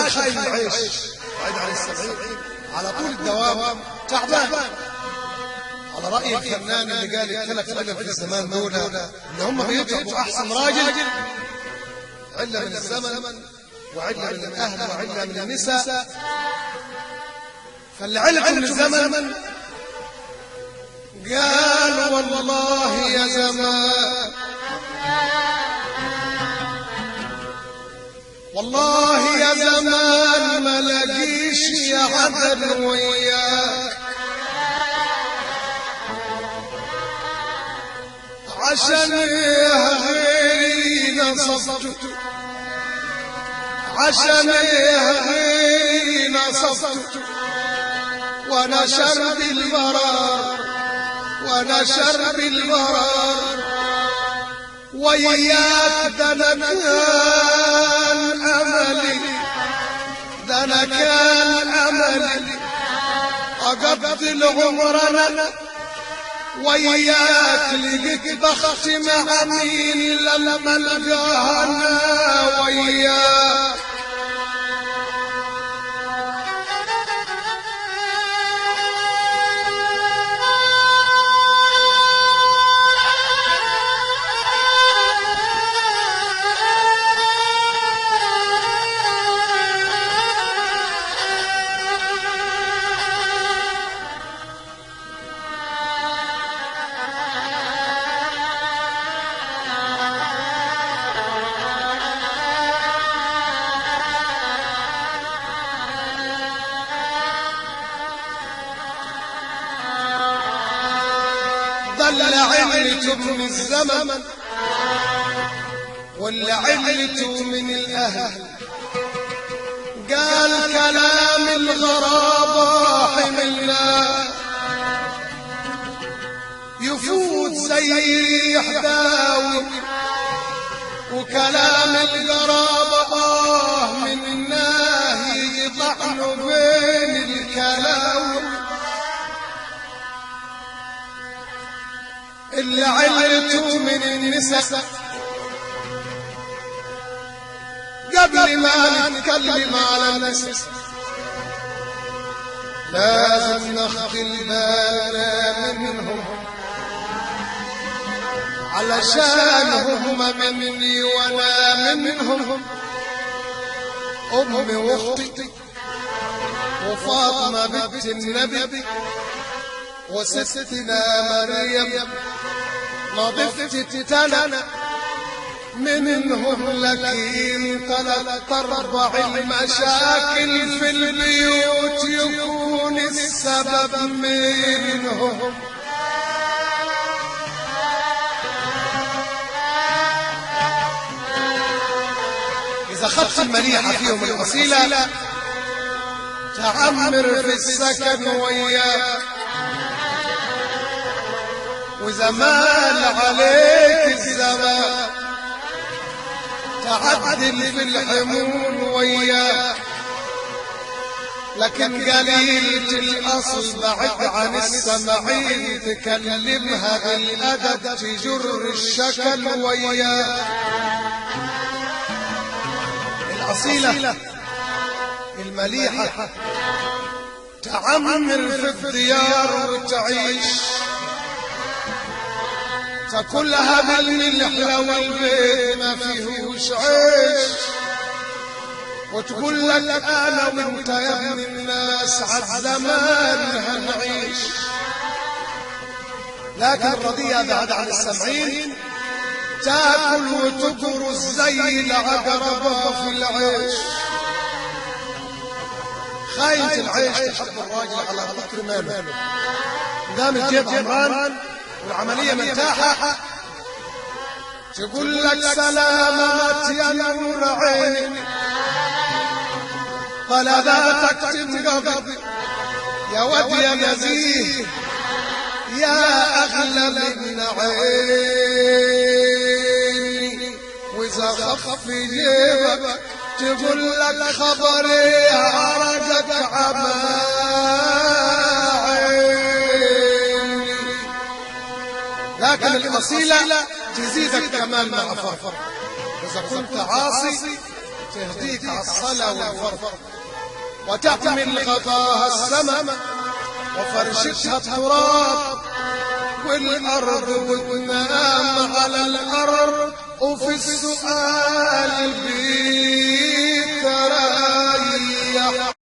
خايف من العيش وعيد عليه السبعين على طول الدوام تعبان على رأي الفنان اللي قال الثلاث علم في الزمان دول ان هم بيضربوا احسن راجل علة من الزمن وعلة من الاهل وعلة من النساء فاللي علة من الزمن قال والله يا زمان والله يا زمان ما لقيش يا عدل وياك عشان يا غيري نصبت عشان يا غيري نصبت ونشر بالمرار ونشر بالمرار وياك ده انا كان املي ده انا كان املي اقضي العمر انا وياك لقيت بخت مع مين لما القاها انا وياك ضل علته من الزمن ولا علته من الأهل قال كلام الغرابة حملنا يفوت زي ريح داوي وكلام الغرابة آه من الناهي يطحن بين الكلاوي اللي علته من النساء قبل ما نتكلم على النساء لازم نخفي بالنا منهم علشان هم مني وانا منهم امي واختي وفاطمه بنت النبي وستنا مريم نظفت تتنا منهم لكن ثلاث اربع المشاكل في البيوت يكون السبب منهم إذا خدت المليحة فيهم الأصيلة تعمر في السكن وياك وزمان عليك الزمان تعدل في الحمول وياك لكن قليلة الأصل بعد عن السمعين تكلمها بالأدب تجر الشكل وياك الأصيلة المليحة تعمر في الديار وتعيش تاكلها بالملح والبيت ما فيهوش عيش وتقول لك انا وانت يا ابن الناس عالزمان هنعيش لكن الرضية بعد عن السمعين تاكل وتقرص زي العقربة في العيش خاينة العيش تحط الراجل على قطر ماله قام الجيب عمران والعملية مرتاحة تقول لك سلامات يا نور عيني طلباتك تنقضي يا ود يا نزيه يا أغلى من عيني وإذا خف في جيبك تقول لك خبري عرجت عمايني لكن الأصيلة تزيدك كمان مع فرفر إذا كنت عاصي تهديك على الصلاة والفرض وتحمل غطاها السماء وفرشتها التراب والأرض وتنام على الأرض وفي السؤال بيه